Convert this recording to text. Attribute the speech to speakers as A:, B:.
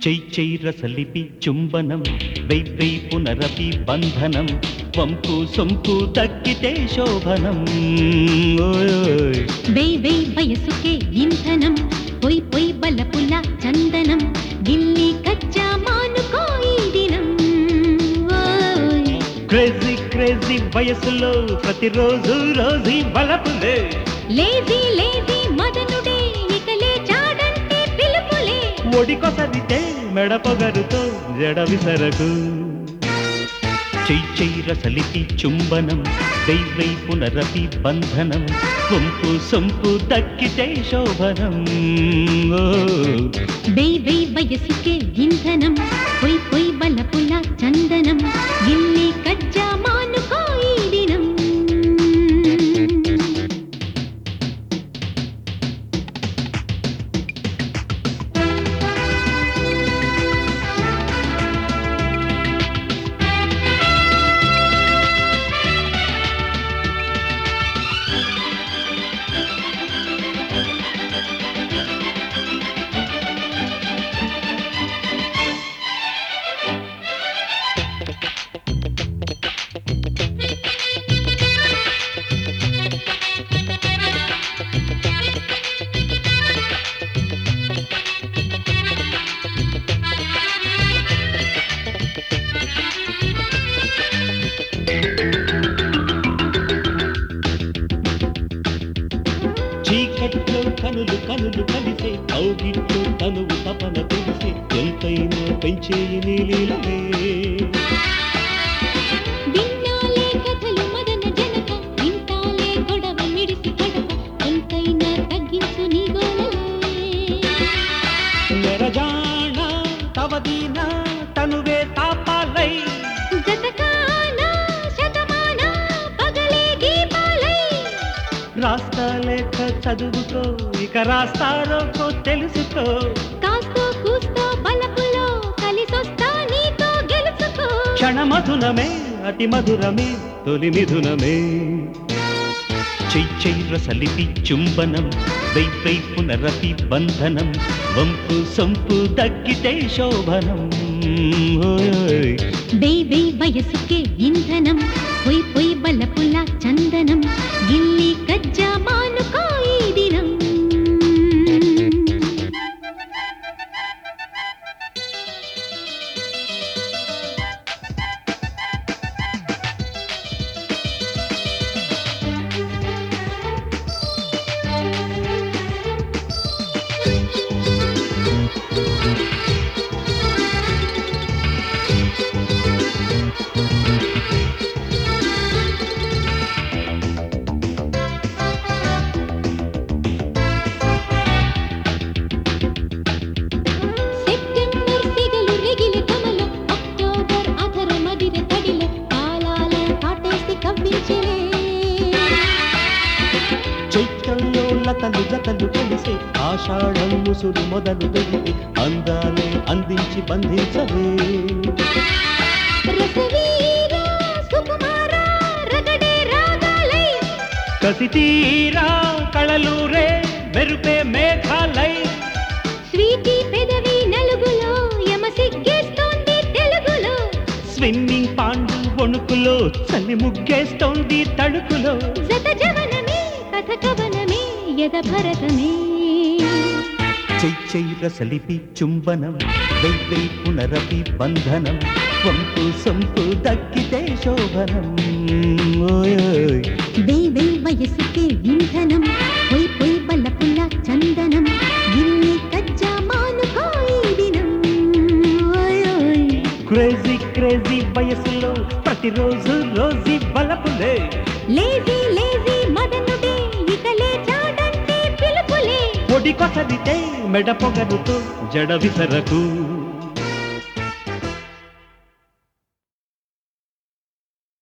A: చెయ్యి చెయ్యి రసలిపి చుంబనం వెయ్యి పునరపి బంధనం వంపు సొంపు తగ్గితే శోభనం ఓయ్
B: వెయ్ వెయ్ వయసుకే ఇంధనం పొయ్ పొయ్ బలపుల చందనం గిల్లి కచ్చా మానుకో ఈ దినం ఓయ్
A: క్రేజీ క్రేజీ వయసులో ప్రతిరోజు రోజీ బలపులే
B: లేజీ లేజీ మదనుడే ఇక లేచాడంటే పిలుపులే
A: ఒడికొసరితే మెడ పొగరుతో జడ విసరకు చెయ్యి చెయ్యి రసలిపి చుంబనం వెయ్యి పునరపి బంధనం సొంపు సొంపు దక్కితే శోభనం ఓ
B: వెయ్ వెయ్ వయసుకే ఇంధనం పొయ్ పొయ్ బలపుల చందనం గిల్లి కజ్జా మానుకో ఈ దినం
A: చీకట్లో కనులు కనులు కలిసే కౌగిట్లో తనువు తపన తెలిసే ఎంతైనా పెంచేయి నీలీలవే
B: విన్నాలే కథలు మదన జనక వింటాలే గొడవ మిడిసి కడవ ఎంతైనా తగ్గించు నీ గోలలే
A: నెరజాణ తవదీన తనువే తాపాలై
B: జతకానా శతమాన పగలే దీపాలై
A: రాస్తా లేక చదువుకో ఇక రాస్తారోకో తెలుసుకో
B: కాస్తో కూస్తో బలపులో కలిసొస్తా నీతో గెలుచుకో
A: క్షణమధునమే అతి మధురమే తొలి మిథునమే చెయ్యి చెయ్యి రసలిపి చుంబనం వెయ్యి పునరపి బంధనం వంపు సొంపు దక్కితే శోభనం ఓయ్
B: వెయ్ వెయ్ వయసుకే ఇంధనం పొయ్ పొయ్ బలపుల చందనం గిల్లి కజ్జా మానుకో ఈ దినం సెప్టెంబర్ సిగలు రెగిలి కమలం అక్టోబర్ అధర మదిర తడిలో కాలాల కాటేసి కవ్వించలే
A: చైత్రంలో లతలు జతలు కలిసే ఆషాఢం ముసురు మొదలు వెలిగి అందాలే అందించి బంధించవే
B: రసవీర సుకుమార రగడే రాగాలై
A: కసి తీరా కళలూరే మెరుపే మేఘాలై
B: స్వీటీ పెదవి నలుగులో యమ సిగ్గేస్తోంది తెలుగులో
A: స్విమ్మింగ్ పాండు వణుకులో చలి ముగ్గేస్తోంది తడుకులో
B: జత జవనమే కథ కవనమే యద భరతమే
A: చెయ్యి చెయ్యి రసలిపి చుంబనం వెయ్యి పునరపి బంధనం వంపు సొంపు దక్కితే శోభనం ఓయ్ ఓయ్.
B: వెయ్ వెయ్ వయసుకే ఇంధనం పొయ్ పొయ్ బల్లపుల్ల చందనం ఇల్లి కజ్జా మానుకో ఈ దినం ఓయ్ ఓయ్
A: క్రేజీ క్రేజీ వయసులో ప్రతిరోజు రోజీ బలపులే
B: లేజీ లేజీ మదనుడే ఇక లేచాడంటే పిలుపులే
A: పొడి కొసరితే మెడ పొగరుతో జడ విసరకు